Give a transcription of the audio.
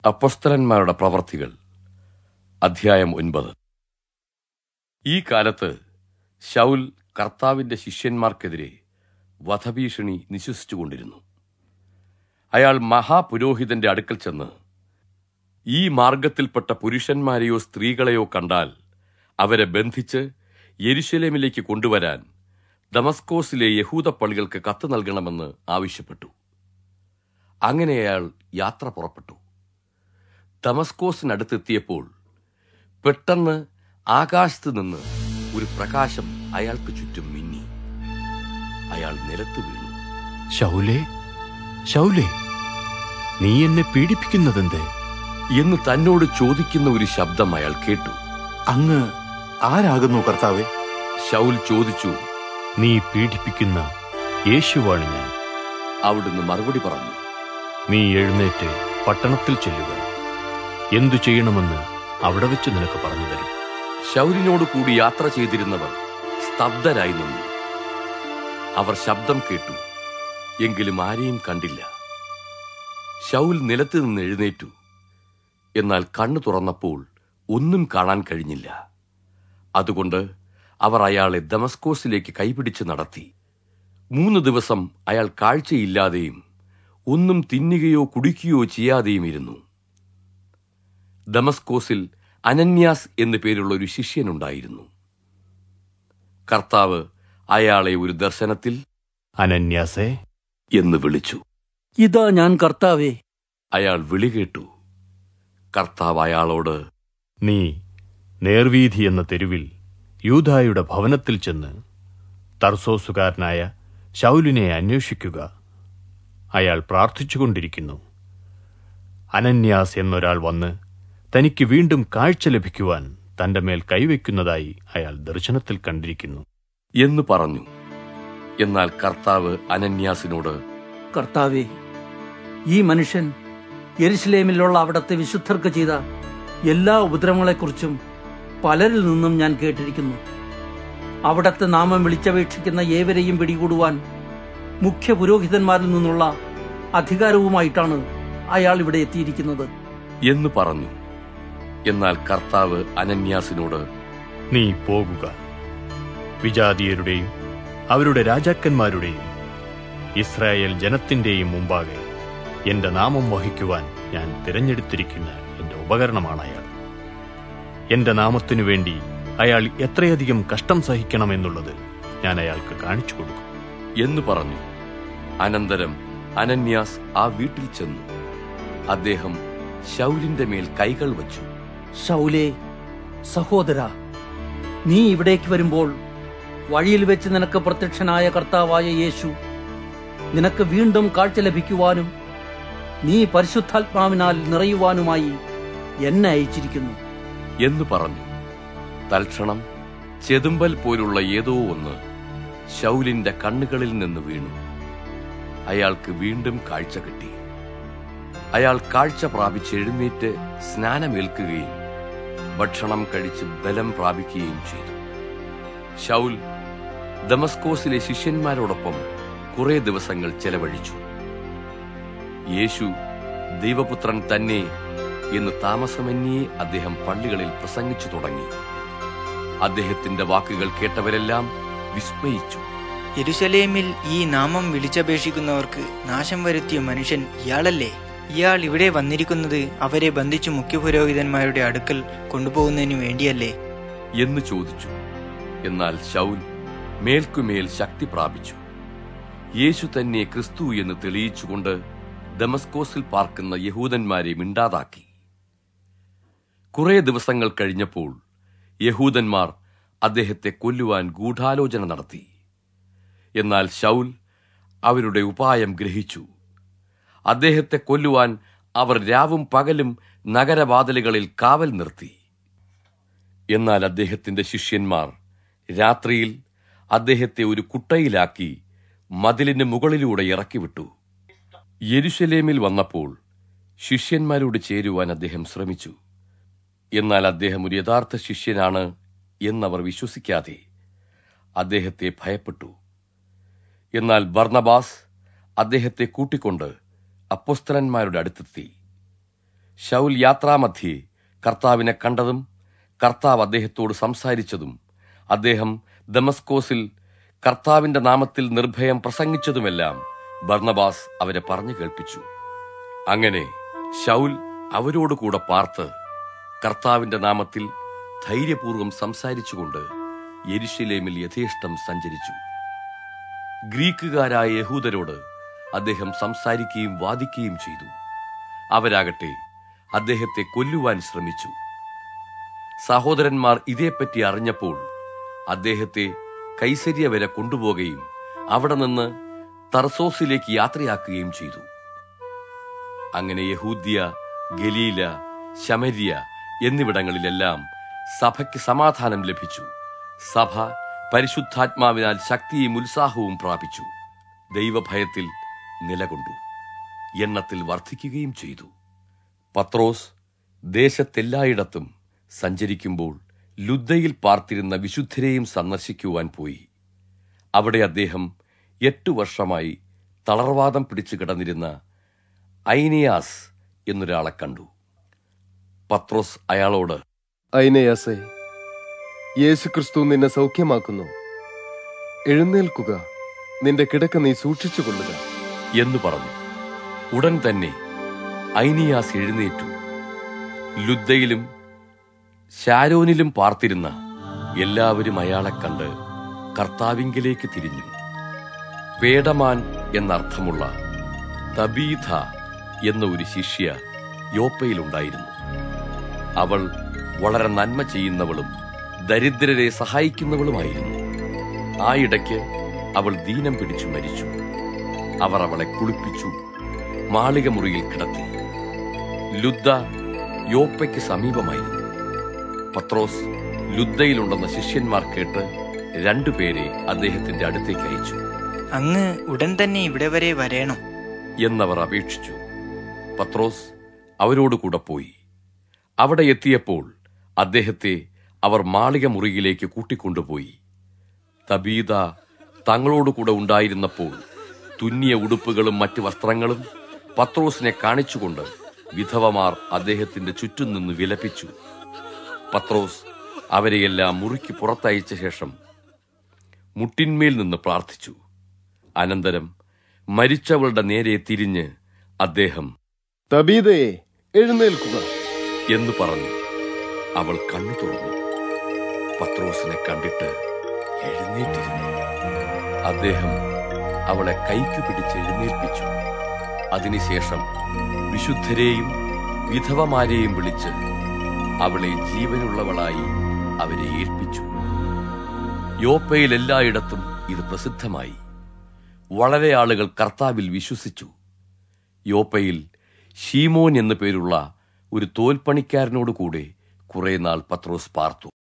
അപ്പസ്തലന്മാരുടെ പ്രവർത്തികൾ അധ്യായം ഒൻപത് ഈ കാലത്ത് ശൗൽ കർത്താവിന്റെ ശിഷ്യന്മാർക്കെതിരെ വധഭീഷണി നിശ്വസിച്ചുകൊണ്ടിരുന്നു അയാൾ മഹാപുരോഹിതന്റെ അടുക്കൽ ചെന്ന് ഈ മാർഗത്തിൽപ്പെട്ട പുരുഷന്മാരെയോ സ്ത്രീകളെയോ കണ്ടാൽ അവരെ ബന്ധിച്ച് യെരുശലേമിലേക്ക് കൊണ്ടുവരാൻ ദമസ്കോസിലെ യഹൂദ പള്ളികൾക്ക് കത്ത് നൽകണമെന്ന് ആവശ്യപ്പെട്ടു അങ്ങനെ അയാൾ യാത്ര പുറപ്പെട്ടു ദമസ്കോസിനടുത്തെത്തിയപ്പോൾ പെട്ടെന്ന് ആകാശത്ത് നിന്ന് ഒരു പ്രകാശം അയാൾക്ക് ചുറ്റും മിന്നി അയാൾ നിലത്ത് വീണു ശൗലേ ശൗലേ നീ എന്നെ പീഡിപ്പിക്കുന്നതെന്തേ എന്ന് തന്നോട് ചോദിക്കുന്ന ഒരു ശബ്ദം അയാൾ കേട്ടു അങ്ങ് ആരാകുന്നു കർത്താവെ ശൗൽ ചോദിച്ചു നീ പീഡിപ്പിക്കുന്ന യേശുവാണ് ഞാൻ അവിടുന്ന് മറുപടി പറഞ്ഞു നീ എഴുന്നേറ്റ് പട്ടണത്തിൽ ചെല്ലുക എന്തു ചെയ്യണമെന്ന് അവിടെ വെച്ച് നിനക്ക് പറഞ്ഞു തരും ശൗലിനോട് കൂടി യാത്ര ചെയ്തിരുന്നവർ സ്തബ്ധരായി നിന്നു അവർ ശബ്ദം കേട്ടു എങ്കിലും ആരെയും കണ്ടില്ല ശൗൽ നിലത്ത് നിന്ന് എഴുന്നേറ്റു എന്നാൽ കണ്ണു തുറന്നപ്പോൾ ഒന്നും കാണാൻ കഴിഞ്ഞില്ല അതുകൊണ്ട് അവർ അയാളെ ദമസ്കോസിലേക്ക് കൈപിടിച്ച് നടത്തി മൂന്ന് ദിവസം അയാൾ കാഴ്ചയില്ലാതെയും ഒന്നും തിന്നുകയോ കുടിക്കുകയോ ചെയ്യാതെയും ഇരുന്നു ദമസ്കോസിൽ അനന്യാസ് എന്നു പേരുള്ള ഒരു ശിഷ്യനുണ്ടായിരുന്നു കർത്താവ് അയാളെ ഒരു ദർശനത്തിൽ അനന്യാസേ എന്ന് വിളിച്ചു ഇതാ ഞാൻ കർത്താവേ അയാൾ വിളി കേട്ടു കർത്താവ് അയാളോട് നീ നേർവീധി എന്ന തെരുവിൽ യൂധായുടെ ഭവനത്തിൽ ചെന്ന് തർസോസുകാരനായ ശൗലിനെ അന്വേഷിക്കുക അയാൾ പ്രാർത്ഥിച്ചുകൊണ്ടിരിക്കുന്നു അനന്യാസ് എന്നൊരാൾ വന്ന് തനിക്ക് വീണ്ടും കാഴ്ച ലഭിക്കുവാൻ തന്റെ മേൽ കൈവയ്ക്കുന്നതായി അയാൾ ദർശനത്തിൽ കണ്ടിരിക്കുന്നു എന്ന് പറഞ്ഞു എന്നാൽ കർത്താവ് അനന്യാസിനോട് കർത്താവേ ഈ മനുഷ്യൻ യെരുശലേമിലുള്ള അവിടത്തെ വിശുദ്ധർക്ക് ചെയ്ത എല്ലാ ഉപദ്രവങ്ങളെക്കുറിച്ചും പലരിൽ നിന്നും ഞാൻ കേട്ടിരിക്കുന്നു അവിടത്തെ നാമം വിളിച്ചപേക്ഷിക്കുന്ന ഏവരെയും പിടികൂടുവാൻ മുഖ്യ പുരോഹിതന്മാരിൽ നിന്നുള്ള അധികാരവുമായിട്ടാണ് അയാൾ ഇവിടെ എത്തിയിരിക്കുന്നത് എന്ന് പറഞ്ഞു എന്നാൽ കർത്താവ് അനന്യാസിനോട് നീ പോകുക വിജാതീയരുടെയും അവരുടെ രാജാക്കന്മാരുടെയും ഇസ്രായേൽ ജനത്തിന്റെയും മുമ്പാകെ എന്റെ നാമം വഹിക്കുവാൻ ഞാൻ തിരഞ്ഞെടുത്തിരിക്കുന്ന എന്റെ ഉപകരണമാണ് അയാൾ എന്റെ നാമത്തിനു വേണ്ടി അയാൾ എത്രയധികം കഷ്ടം സഹിക്കണമെന്നുള്ളത് ഞാൻ അയാൾക്ക് കാണിച്ചു കൊടുക്കും എന്ന് പറഞ്ഞു അനന്തരം അനന്യാസ് ആ വീട്ടിൽ ചെന്നു അദ്ദേഹം ശൗലിന്റെ മേൽ കൈകൾ വച്ചു ശൗലേ സഹോദര നീ ഇവിടേക്ക് വരുമ്പോൾ വഴിയിൽ വെച്ച് നിനക്ക് പ്രത്യക്ഷനായ കർത്താവായ യേശു നിനക്ക് വീണ്ടും കാഴ്ച ലഭിക്കുവാനും നീ പരിശുദ്ധാത്മാവിനാൽ നിറയുവാനുമായി എന്നെ അയച്ചിരിക്കുന്നു എന്ന് പറഞ്ഞു തൽക്ഷണം ചെതുമ്പൽ പോലുള്ള ഏതോ ഒന്ന് ശൗലിന്റെ കണ്ണുകളിൽ നിന്ന് വീണു അയാൾക്ക് വീണ്ടും കാഴ്ച കിട്ടി അയാൾ കാഴ്ച പ്രാപിച്ച് എഴുന്നേറ്റ് സ്നാനമേൽക്കുകയും ഭക്ഷണം കഴിച്ച് ബലം പ്രാപിക്കുകയും ചെയ്തു ശൗൽ ദമസ്കോസിലെ ശിഷ്യന്മാരോടൊപ്പം കുറെ ദിവസങ്ങൾ ചെലവഴിച്ചു യേശു ദൈവപുത്രൻ തന്നെ എന്ന് താമസമന്യേ അദ്ദേഹം പള്ളികളിൽ പ്രസംഗിച്ചു തുടങ്ങി അദ്ദേഹത്തിന്റെ വാക്കുകൾ കേട്ടവരെല്ലാം വിസ്മയിച്ചു യെരുശലേമിൽ ഈ നാമം വിളിച്ചപേക്ഷിക്കുന്നവർക്ക് നാശം വരുത്തിയ മനുഷ്യൻ ഇയാളല്ലേ ഇയാൾ ഇവിടെ വന്നിരിക്കുന്നത് അവരെ ബന്ധിച്ചു മുഖ്യപുരോഹിതന്മാരുടെ അടുക്കൽ കൊണ്ടുപോകുന്നതിനു വേണ്ടിയല്ലേ എന്ന് ചോദിച്ചു എന്നാൽ ശൗൽ മേൽക്കുമേൽ ശക്തി പ്രാപിച്ചു യേശു തന്നെ ക്രിസ്തു എന്ന് തെളിയിച്ചുകൊണ്ട് ദമസ്കോസിൽ പാർക്കുന്ന യഹൂദന്മാരെ മിണ്ടാതാക്കി കുറെ ദിവസങ്ങൾ കഴിഞ്ഞപ്പോൾ യഹൂദന്മാർ അദ്ദേഹത്തെ കൊല്ലുവാൻ ഗൂഢാലോചന നടത്തി എന്നാൽ ശൗൽ അവരുടെ ഉപായം ഗ്രഹിച്ചു അദ്ദേഹത്തെ കൊല്ലുവാൻ അവർ രാവും പകലും നഗരവാതിലുകളിൽ കാവൽ നിർത്തി എന്നാൽ അദ്ദേഹത്തിന്റെ ശിഷ്യന്മാർ രാത്രിയിൽ അദ്ദേഹത്തെ ഒരു കുട്ടയിലാക്കി മതിലിന് മുകളിലൂടെ ഇറക്കിവിട്ടു യെരുശലേമിൽ വന്നപ്പോൾ ശിഷ്യന്മാരോട് ചേരുവാൻ അദ്ദേഹം ശ്രമിച്ചു എന്നാൽ അദ്ദേഹം ഒരു യഥാർത്ഥ ശിഷ്യനാണ് എന്നവർ വിശ്വസിക്കാതെ അദ്ദേഹത്തെ ഭയപ്പെട്ടു എന്നാൽ ബർണബാസ് അദ്ദേഹത്തെ കൂട്ടിക്കൊണ്ട് അപ്പൊസ്തലന്മാരുടെ അടുത്തെത്തി ഷൗൽ യാത്രാമധ്യേ കർത്താവിനെ കണ്ടതും കർത്താവ് അദ്ദേഹത്തോട് സംസാരിച്ചതും അദ്ദേഹം ദമസ്കോസിൽ കർത്താവിന്റെ നാമത്തിൽ നിർഭയം പ്രസംഗിച്ചതുമെല്ലാം ബർണബാസ് അവരെ പറഞ്ഞു കേൾപ്പിച്ചു അങ്ങനെ ഷൗൽ അവരോട് കൂടെ പാർത്ത് കർത്താവിന്റെ നാമത്തിൽ ധൈര്യപൂർവ്വം സംസാരിച്ചുകൊണ്ട് യെരുശലേമിൽ യഥേഷ്ടം സഞ്ചരിച്ചു ഗ്രീക്കുകാരായ യഹൂദരോട് അദ്ദേഹം സംസാരിക്കുകയും വാദിക്കുകയും ചെയ്തു അവരാകട്ടെ അദ്ദേഹത്തെ കൊല്ലുവാൻ ശ്രമിച്ചു സഹോദരന്മാർ ഇതേപ്പറ്റി അറിഞ്ഞപ്പോൾ അദ്ദേഹത്തെ കൈസരിയ വരെ കൊണ്ടുപോകുകയും അവിടെ നിന്ന് തർസോസിലേക്ക് യാത്രയാക്കുകയും ചെയ്തു അങ്ങനെ യഹൂദ്യ ഗലീല ശമരിയ എന്നിവിടങ്ങളിലെല്ലാം സഭയ്ക്ക് സമാധാനം ലഭിച്ചു സഭ പരിശുദ്ധാത്മാവിനാൽ ശക്തിയും ഉത്സാഹവും പ്രാപിച്ചു ദൈവഭയത്തിൽ നിലകൊണ്ടു എണ്ണത്തിൽ വർദ്ധിക്കുകയും ചെയ്തു പത്രോസ് ദേശത്തെല്ലായിടത്തും സഞ്ചരിക്കുമ്പോൾ ലുദ്ദയിൽ പാർത്തിരുന്ന വിശുദ്ധരെയും സന്ദർശിക്കുവാൻ പോയി അവിടെ അദ്ദേഹം എട്ടു വർഷമായി തളർവാദം പിടിച്ചു കിടന്നിരുന്ന ഐനിയാസ് എന്നൊരാളെ കണ്ടു പത്രോസ് അയാളോട് ഐനയാസേ യേശുക്രിസ്തു നിന്നെ സൗഖ്യമാക്കുന്നു എഴുന്നേൽക്കുക നിന്റെ കിടക്ക നീ സൂക്ഷിച്ചുകൊള്ളുക എന്ന് പറഞ്ഞു ഉടൻ തന്നെ ഐനിയാസ് എഴുന്നേറ്റു ലുദ്ദയിലും ശാരോനിലും പാർത്തിരുന്ന എല്ലാവരും അയാളെ കണ്ട് കർത്താവിങ്കിലേക്ക് തിരിഞ്ഞു പേടമാൻ എന്നർത്ഥമുള്ള തബീഥ എന്ന ഒരു ശിഷ്യ യോപ്പയിലുണ്ടായിരുന്നു അവൾ വളരെ നന്മ ചെയ്യുന്നവളും ദരിദ്രരെ സഹായിക്കുന്നവളുമായിരുന്നു ആ ഇടയ്ക്ക് അവൾ ദീനം പിടിച്ചു മരിച്ചു അവർ അവളെ കുളിപ്പിച്ചു മാളിക മുറിയിൽ കിടത്തി ലുദ്ദ യോപ്പയ്ക്ക് സമീപമായിരുന്നു പത്രോസ് ലുദ്ദയിലുണ്ടെന്ന ശിഷ്യന്മാർ കേട്ട് രണ്ടുപേരെ അദ്ദേഹത്തിന്റെ അടുത്തേക്ക് അയച്ചു അങ്ങ് ഉടൻ തന്നെ ഇവിടെ വരെ വരേണം എന്നവർ അപേക്ഷിച്ചു പത്രോസ് അവരോട് കൂടെ പോയി അവിടെ എത്തിയപ്പോൾ അദ്ദേഹത്തെ അവർ മാളിക മുറിയിലേക്ക് കൂട്ടിക്കൊണ്ടുപോയി തബീത തങ്ങളോട് കൂടെ ഉണ്ടായിരുന്നപ്പോൾ തുന്നിയ ഉടുപ്പുകളും മറ്റ് വസ്ത്രങ്ങളും പത്രോസിനെ കാണിച്ചുകൊണ്ട് വിധവമാർ അദ്ദേഹത്തിന്റെ ചുറ്റും നിന്ന് വിലപിച്ചു പത്രോസ് അവരെയെല്ലാം മുറിക്ക് പുറത്തയച്ച ശേഷം മുട്ടിന്മേൽ നിന്ന് പ്രാർത്ഥിച്ചു അനന്തരം മരിച്ചവളുടെ നേരെ തിരിഞ്ഞ് അദ്ദേഹം തബീതയെ എഴുന്നേൽക്കുക എന്ന് പറഞ്ഞു അവൾ കണ്ണു തുറന്നു പത്രോസിനെ കണ്ടിട്ട് എഴുന്നേറ്റിരുന്നു അദ്ദേഹം അവളെ കൈക്ക് പിടിച്ച് എഴുന്നേൽപ്പിച്ചു അതിനുശേഷം വിശുദ്ധരെയും വിധവമാരെയും വിളിച്ച് അവളെ ജീവനുള്ളവളായി അവരെ ഏൽപ്പിച്ചു യോപ്പയിൽ എല്ലായിടത്തും ഇത് പ്രസിദ്ധമായി വളരെ ആളുകൾ കർത്താവിൽ വിശ്വസിച്ചു യോപ്പയിൽ ഷീമോൻ എന്നു പേരുള്ള ഒരു തോൽപ്പണിക്കാരനോട് കൂടെ കുറെ നാൾ പത്രോസ് പാർത്തു